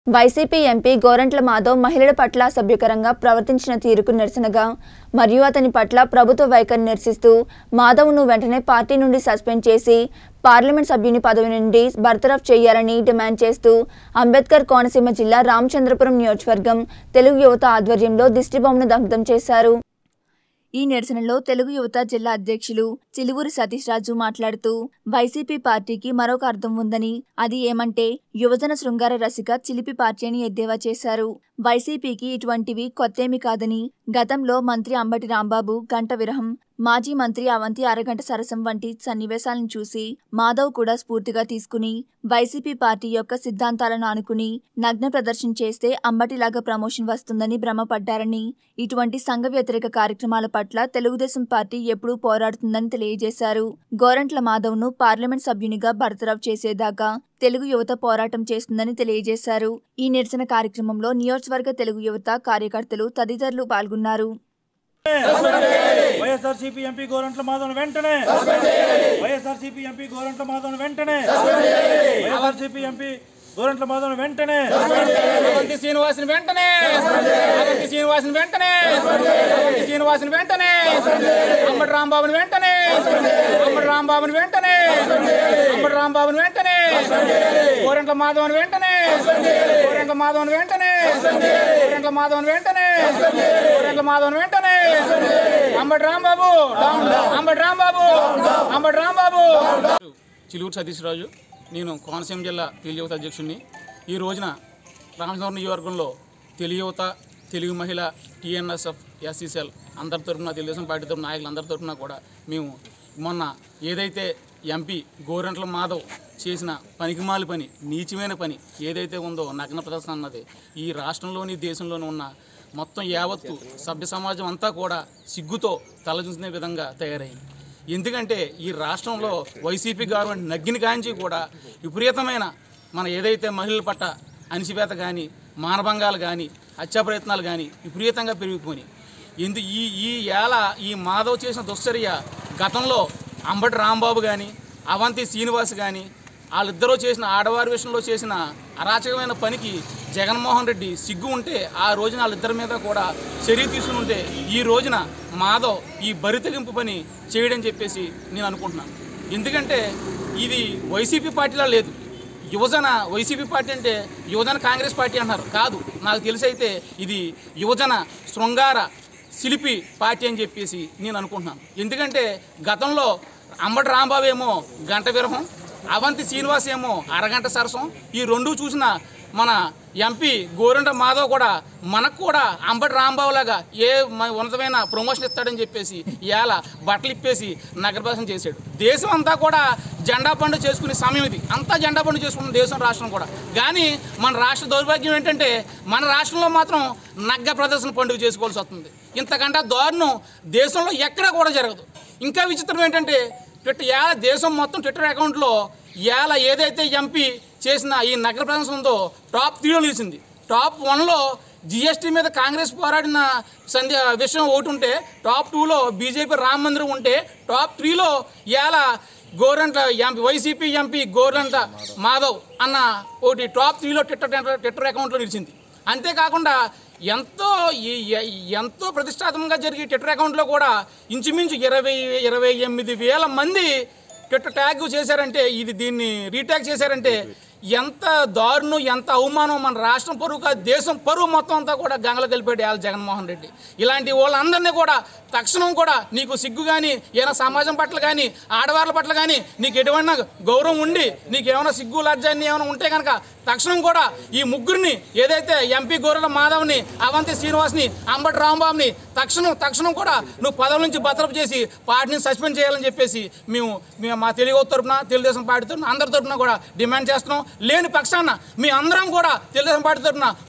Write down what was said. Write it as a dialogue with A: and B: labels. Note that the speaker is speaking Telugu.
A: వైసీపీ ఎంపీ గోరంట్ల మాధవ్ మహిళల పట్ల అసభ్యకరంగా ప్రవర్తించిన తీరుకు నిరసనగా మరియు అతని పట్ల ప్రభుత్వ వైఖరిని నిరసిస్తూ మాధవ్ను వెంటనే పార్టీ నుండి సస్పెండ్ చేసి పార్లమెంట్ సభ్యుని పదవి నుండి బర్తరఫ్ చేయాలని డిమాండ్ చేస్తూ అంబేద్కర్ కోనసీమ జిల్లా రామచంద్రపురం నియోజకవర్గం తెలుగు యువత ఆధ్వర్యంలో దిష్టిబొమ్మను దగ్ధం చేశారు ఈ నిరసనలో తెలుగు యువత జిల్లా అధ్యక్షులు చిలువూరి సతీష్ రాజు మాట్లాడుతూ వైసీపీ పార్టీకి మరొక అర్థం ఉందని అది ఏమంటే యువజన శృంగార రసిక చిలిపి పార్టీ అని ఎద్దేవా చేశారు వైసీపీకి ఇటువంటివి కొత్తేమి కాదని గతంలో మంత్రి అంబటి రాంబాబు గంట విరహం మాజీ మంత్రి అవంతి అరగంట సరసం వంటి సన్నివేశాలను చూసి మాధవ్ కూడా స్ఫూర్తిగా తీసుకుని వైసీపీ పార్టీ యొక్క సిద్ధాంతాలను అనుకుని నగ్న ప్రదర్శన చేస్తే అంబటిలాగా ప్రమోషన్ వస్తుందని భ్రమపడ్డారని ఇటువంటి సంఘ వ్యతిరేక కార్యక్రమాల పట్ల తెలుగుదేశం పార్టీ ఎప్పుడూ పోరాడుతుందని తెలియజేశారు గోరంట్ల మాధవ్ను పార్లమెంట్ సభ్యునిగా బర్తరఫ్ చేసేదాకా తెలుగు యువత పోరాటం చేస్తుందని తెలియజేశారు ఈ నిరసన కార్యక్రమంలో నియోజకవర్గ తెలుగు యువత కార్యకర్తలు తదితరులు పాల్గొన్నారు
B: వైఎస్ఆర్సీపీ ఎంపీ గోరంట్ల మాధవన్ వెంటనే వైఎస్ఆర్సీపీ ఎంపీ గోరంట్ల మాధవన్ వెంటనే వైఎస్ఆర్సీపీ ఎంపీ గోరంట్ల మాధవన్ వెంటనే
C: అవంతి శ్రీనివాసుని వెంటనే అవంతి శ్రీనివాసుని వెంటనే అవంతి శ్రీనివాసుని వెంటనే అంబటి రాంబాబుని వెంటనే అంబటి రాంబాబుని వెంటనే అంబటి రాంబాబుని వెంటనే కోరెంట్ల మాధవన్ వెంటనే కోరెంట్ల మాధవన్ వెంటనే కోరెంట్ల మాధవన్ వెంటనే కోరెంట్ల మాధవన్ వెంటనే అంబటి రాంబాబు అంబటి రాంబాబు అంబటి రాంబాబు చిలువురు సతీష్ రాజు నేను కోనసీమ జిల్లా తెలుగు యువత అధ్యక్షుడిని ఈ రోజున రామచంద్రపురం నియోజకవర్గంలో తెలుగు యువత తెలుగు మహిళ టీఎన్ఎస్ఎఫ్ ఎస్సీసీఎల్ అందరి తరఫున తెలుగుదేశం పార్టీ తరఫున నాయకులు అందరి తరఫున కూడా మేము మొన్న ఏదైతే ఎంపీ గోరంట్ల మాధవ్ చేసిన పనికిమాలి పని నీచమైన పని ఏదైతే ఉందో నగ్న ప్రదర్శన అన్నది ఈ రాష్ట్రంలోని దేశంలోని ఉన్న మొత్తం యావత్తు సభ్య సమాజం అంతా కూడా సిగ్గుతో తలదించుకునే విధంగా తయారైంది ఎందుకంటే ఈ రాష్ట్రంలో వైసీపీ గవర్నమెంట్ నగ్గిన కాంచి కూడా విపరీతమైన మన ఏదైతే మహిళల పట్ల అణిచివేత కానీ మానభంగాలు కానీ హత్యా ప్రయత్నాలు కానీ విపరీతంగా పెరిగిపోయినాయి ఎందు ఈ ఈ ఏళ ఈ మాధవ్ చేసిన దుశ్చర్య గతంలో అంబటి రాంబాబు కానీ అవంతి శ్రీనివాస్ కానీ వాళ్ళిద్దరూ చేసిన ఆడవారి విషయంలో చేసిన అరాచకమైన పనికి జగన్మోహన్ రెడ్డి సిగ్గు ఉంటే ఆ రోజున వాళ్ళిద్దరి మీద కూడా చర్య తీసుకుని ఉంటే ఈ రోజున మాధవ్ ఈ బరితెగింపు పని చేయడం చెప్పేసి నేను అనుకుంటున్నాను ఎందుకంటే ఇది వైసీపీ పార్టీలో లేదు యువజన వైసీపీ పార్టీ అంటే యువజన కాంగ్రెస్ పార్టీ అంటున్నారు కాదు నాకు తెలిసి అయితే ఇది యువజన శృంగార శిల్పి పార్టీ అని చెప్పేసి నేను అనుకుంటున్నాను ఎందుకంటే గతంలో అంబటి రాంబాబు ఏమో గంట విరహం అవంతి శ్రీనివాస్ ఏమో అరగంట సరసం ఈ రెండు చూసిన మన ఎంపీ గోరంట మాధవ్ కూడా మనకు కూడా అంబటి రాంబాబు లాగా ఏ మ- ఉన్నతమైన ప్రమోషన్ ఇస్తాడని చెప్పేసి ఇవాళ బట్టలు ఇప్పేసి నగరప్రదర్శన చేశాడు దేశం అంతా కూడా జెండా పండుగ చేసుకునే సమయం ఇది అంతా జెండా పండుగ చేసుకున్న దేశం రాష్ట్రం కూడా కానీ మన రాష్ట్ర దౌర్భాగ్యం ఏంటంటే మన రాష్ట్రంలో మాత్రం నగ్గ ప్రదర్శన పండుగ చేసుకోవాల్సి వస్తుంది ఇంతకంటే దారుణం దేశంలో ఎక్కడా కూడా జరగదు ఇంకా విచిత్రం ఏంటంటే ట్విట్టర్ ఏళ్ళ దేశం మొత్తం ట్విట్టర్ అకౌంట్లో ఏళ్ళ ఏదైతే ఎంపీ చేసిన ఈ నగర ప్రదర్శన ఉందో టాప్ త్రీలో నిలిచింది టాప్ వన్లో జిఎస్టీ మీద కాంగ్రెస్ పోరాడిన సంధ్య విషయం ఒకటి ఉంటే టాప్ టూలో బీజేపీ రామ మందిరం ఉంటే టాప్ త్రీలో ఇవాళ గోరంట ఎంపీ వైసీపీ ఎంపీ గోరంట మాధవ్ అన్న ఒకటి టాప్ త్రీలో ట్విట్టర్ ట్విట్టర్ అకౌంట్లో నిలిచింది అంతేకాకుండా ఎంతో ఈ- ఈ- ఎంతో ప్రతిష్టాత్మకంగా జరిగే ట్విట్టర్ అకౌంట్లో కూడా ఇంచుమించు ఇరవై ఇరవై ఎనిమిది వేల మంది ట్విట్టర్ ట్యాగ్ చేశారంటే ఇది దీన్ని రీట్యాగ్ చేశారంటే ఎంత దారుణం ఎంత అవమానం మన రాష్ట్రం పరువు కాదు దేశం పరువు మొత్తం అంతా కూడా గంగలు కలిపాడు యాల జగన్మోహన్ రెడ్డి ఇలాంటి వాళ్ళందరినీ కూడా తక్షణం కూడా నీకు సిగ్గు కానీ ఏమైనా సమాజం పట్ల కానీ ఆడవాళ్ళ పట్ల కానీ నీకు ఎటువంటి గౌరవం ఉండి నీకు ఏమైనా సిగ్గు లజ్జాన్ని ఏమైనా ఉంటే కనుక తక్షణం కూడా ఈ ముగ్గురిని ఏదైతే ఎంపీ గోరెల మాధవ్ని అవంతి శ్రీనివాస్ని అంబటి రాంబాబుని తక్షణం తక్షణం కూడా నువ్వు పదవి నుంచి భద్రపు చేసి పార్టీని సస్పెండ్ చేయాలని చెప్పేసి మేము మేము మా తెలుగు తరపున తెలుగుదేశం పార్టీ తరపున అందరి తరపున కూడా డిమాండ్ చేస్తున్నాం లేని పక్షాన మీ అందరం కూడా తెలుగుదేశం పార్టీ తరపున